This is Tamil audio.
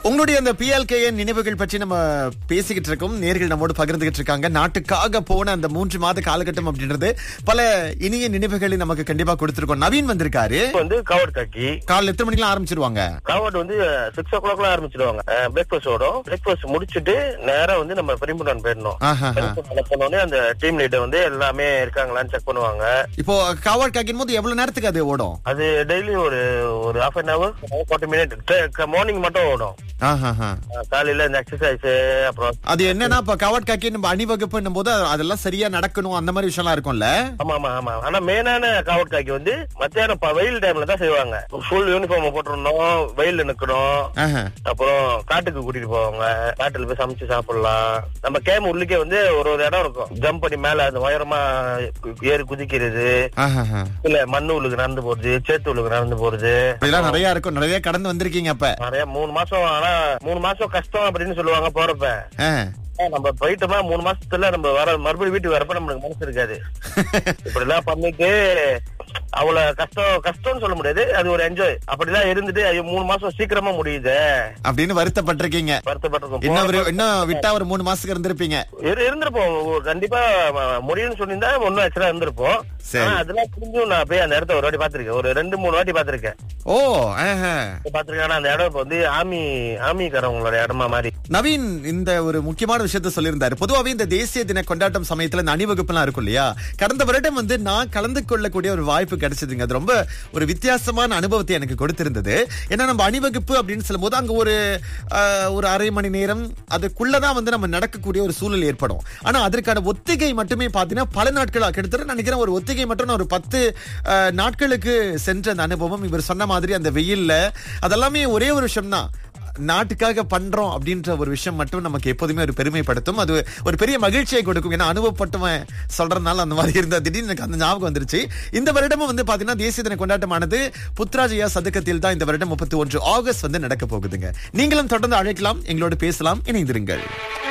உங்களுடைய அந்த பிஎல்கேஎன் நினைவுகள் பற்றி நம்ம பேசிக்கிட்டு இருக்கோம் நேர்கள் நம்மோடு பகிர்ந்துகிட்டு இருக்காங்க நாட்டுக்காக போன அந்த மூன்று மாத காலகட்டம் அப்படின்றது பல இனிய நினைவுகளை நமக்கு கண்டிப்பா கொடுத்திருக்கோம் நவீன் வந்திருக்காரு இப்ப வந்து கவர்ட் காக்கி காலைல எத்தனை மணிக்கெல்லாம் ஆரம்பிச்சிருவாங்க கவர்ட் வந்து சிக்ஸ் ஓ கிளாக்ல ஆரம்பிச்சிடுவாங்க பிரேக்ஃபாஸ்ட் ஓடும் பிரேக்ஃபாஸ்ட் முடிச்சிட்டு நேரா வந்து நம்ம பெரியம்புடன் போயிடணும் ஆஹா பெரியம்புடன் போனோடனே அந்த டீம் லீடர் வந்து எல்லாமே இருக்காங்களான்னு செக் பண்ணுவாங்க இப்போ கவர் காக்கின் போது எவ்வளவு நேரத்துக்கு அது ஓடும் அது டெய்லி ஒரு ஒரு half an hour forty minute morning மட்டும் ஓடும் ஆஹா அஹ் காலையில இந்த எக்ஸசைஸ் அப்புறம் அது என்னன்னா இப்ப கவர் காக்கி நம்ம அணிவகுப்புன்னும் போது அதெல்லாம் சரியா நடக்கணும் அந்த மாதிரி விஷயம்லாம் இருக்கும்ல ஆமா ஆமா ஆமா ஆனா மெயினான காவட் காக்கி வந்து மத்தியானம் ப- வெயில் டைம்ல தான் செய்வாங்க ஃபுல் யூனிஃபார்ம் போட்டிருந்தோம் வெயில்ல நிக்கணும் ஆஹா. அப்புறம் காட்டுக்கு கூட்டிட்டு போவாங்க காட்டுல போய் சமைச்சு சாப்பிடலாம் நம்ம கேம் உள்ளுக்கே வந்து ஒரு ஒரு இடம் இருக்கும் ஜம்ப் பண்ணி மேல அந்த உயரமா ஏறி குதிக்கிறது ஆஹா. இல்ல மண்ணு உள்ளுக்கு நடந்து போறது சேத்து உள்ளுக்கு நடந்து போறது இதெல்லாம் நிறைய இருக்கும் நிறைய கடந்து வந்திருக்கீங்க அப்ப நிறைய மூணு மாசம் ஆனா மூணு மாசம் கஷ்டம் அப்படின்னு சொல்லுவாங்க போறப்ப ஆ. ஆனா, நம்ம போயிட்டோமா மூணு மாசத்துல நம்ம வர மறுபடியும் வீட்டுக்கு வரப்ப நம்மளுக்கு மனசு இருக்காது இப்படி எல்லாம் பண்ணிட்டு அவ்வளவு கஷ்டம் கஷ்டம்னு சொல்ல முடியாது அது ஒரு என்ஜாய் அப்படிலாம் இருந்துட்டு ஐயோ மூணு மாசம் சீக்கிரமா முடியுது அப்படின்னு வருத்தப்பட்டிருக்கீங்க வருத்தப்பட்டிருக்கோம் இன்னும் ஒரு போறப்ப- இன்னும் விட்டா ஒரு மூணு மாசத்துக்கு இருந்திருப்பீங்க இரு- இருந்திருப்போம் ஒ- கண்டிப்பா ம- முடியும்னு சொல்லியிருந்தா ஒன்னும் எக்ஸ்ட்ரா இருந்திருப்போம் சரி. ஆனா அதெல்லாம் புரிஞ்சும் நான் போய் அந்த இடத்த ஒரு வாட்டி பாத்திருக்கேன் ஒரு ரெண்டு மூணு வாட்டி பாத்திருக்கேன் ஓ ஆஹா. பாத்திருக்கேன் ஆனா அந்த இடம் இப்ப வந்து ஆமி ஆமிக்காரவங்களோட இடமா மாதிரி நவீன் இந்த ஒரு முக்கியமான விஷயத்த சொல்லியிருந்தாரு பொதுவாவே இந்த தேசிய தின கொண்டாட்டம் சமயத்துல இந்த அணிவகுப்புலாம் இருக்கும் இல்லையா கடந்த வருடம் வந்து நான் கலந்து கொள்ளக்கூடிய ஒரு வாய்ப்பு கிடைச்சதுங்க அது ரொம்ப ஒரு வித்தியாசமான அனுபவத்தை எனக்கு கொடுத்திருந்தது ஏன்னா நம்ம அணிவகுப்பு அப்படின்னு சொல்லும்போது அங்க ஒரு ஆஹ், ஒரு அரை மணி நேரம் அதுக்குள்ளதான் வந்து நம்ம நடக்கக்கூடிய ஒரு சூழல் ஏற்படும் ஆனா அதற்கான ஒத்திகை மட்டுமே பாத்தீங்கன்னா பல நாட்களா கிட்டத்தட்ட நினைக்கிறேன் ஒரு ஒத்திகை மட்டும் நான் ஒரு பத்து ஆஹ், நாட்களுக்கு சென்ற அந்த அனுபவம் இவர் சொன்ன மாதிரி அந்த வெயில்ல அதெல்லாமே ஒரே ஒரு விஷயம் தான் நாட்டுக்காக பண்றோம் அப்படின்ற ஒரு விஷயம் மட்டும் நமக்கு எப்போதுமே ஒரு பெருமைப்படுத்தும் அது ஒரு பெரிய மகிழ்ச்சியை கொடுக்கும் ஏன்னா அனுபவப்பட்டவன் சொல்றதுனால அந்த மாதிரி இருந்தா திடீர்னு எனக்கு அந்த ஞாபகம் வந்துருச்சு இந்த வருடமும் வந்து பாத்தீங்கன்னா தேசிய தின கொண்டாட்டமானது புத்ராஜயா சதுக்கத்தில் தான் இந்த வருடம் முப்பத்தி ஒன்று ஆகஸ்ட் வந்து நடக்க போகுதுங்க நீங்களும் தொடர்ந்து அழைக்கலாம் எங்களோடு பேசலாம் இணைந்திருங்கள்